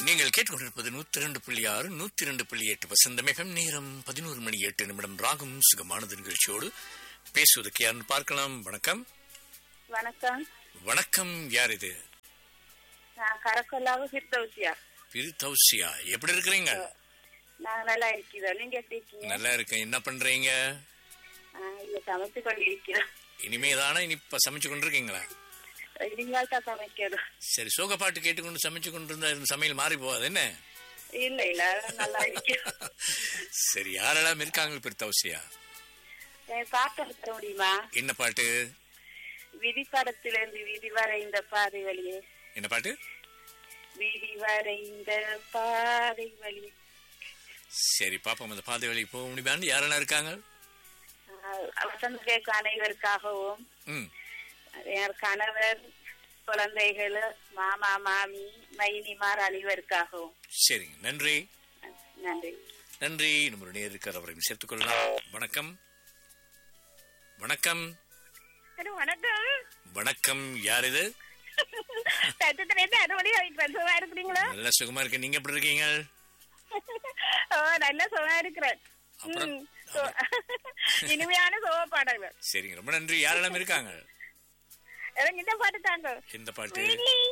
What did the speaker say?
நீங்கள் கேட்டுக்கொண்டிருப்பது நூத்தி ரெண்டு புள்ளி ஆறு நூத்தி ரெண்டு புள்ளி எட்டு வசந்த மேகம் நேரம் பதினோரு மணி எட்டு நிமிடம் ராகம் சுகமானது நிகழ்ச்சியோடு பேசுவதற்கு யாருன்னு பார்க்கலாம் வணக்கம் வணக்கம் வணக்கம் யார் இது நான் கரக்கொல்லாவு சித்தௌசியா பிரு தௌசியா எப்படி இருக்கிறீங்க நாங்க நல்லா இருக்கிறோம் நீங்க எப்படி இருக்கீங்க நல்லா இருக்கேன் என்ன பண்றீங்க ஆஹ் இங்க சமைச்சு கொண்டு இருக்கிறோம் இனிமே தானே இனி இப்ப சமைச்சு கொண்டிருக்கீங்களா இனிமேல் தான் சமைக்கிறோம் சரி சோக பாட்டு கேட்டுக்கொண்டு சமைச்சு கொண்டிருந்தா இந்த சமையல் மாறி போகாது என்ன இல்ல இல்ல அதான் நல்லா இருக்கிறோம் சரி யாரெல்லாம் இருக்காங்க பிரு தௌசியா என் பாட்டு எடுக்க முடியுமா என்ன பாட்டு விதி படத்திலிருந்து விதி வரைந்த பாதை வழியே என்ன பாட்டு விதி வரைந்த பாதை வழியே சரி பாப்போம் அந்த பாதை வழி போக முடியுமான்னு யாரெல்லாம் இருக்காங்க ஆஹ் வசந்த கேட்க அனைவருக்காகவும் ம் என் கணவர் குழந்தைகள் மாமா மாமி மைனிமார் அனைவருக்காகவும் சரிங்க நன்றி நன்றி நன்றி நம்முடைய நேர் இருக்கார் அவரையும் சேர்த்துக் கொள்ளலாம் வணக்கம் வணக்கம் ஹலோ வணக்கம் வணக்கம் யார் இது சத்தத்திலேருந்து அறுபடி வைக்கிறேன் சுகமா இருக்கிறீங்களா நல்ல சுகமா இருக்கு நீங்க எப்படி இருக்கீங்க ஓ நல்ல சுகமா இருக்கிறேன் அப்புறம் ம், சு- இனிமையான சுக பாடல்கள் சரிங்க ரொம்ப நன்றி யாரெல்லாம் இருக்காங்க எனக்கு இந்த பாட்டு தாங்க இந்த பாட்டு விழி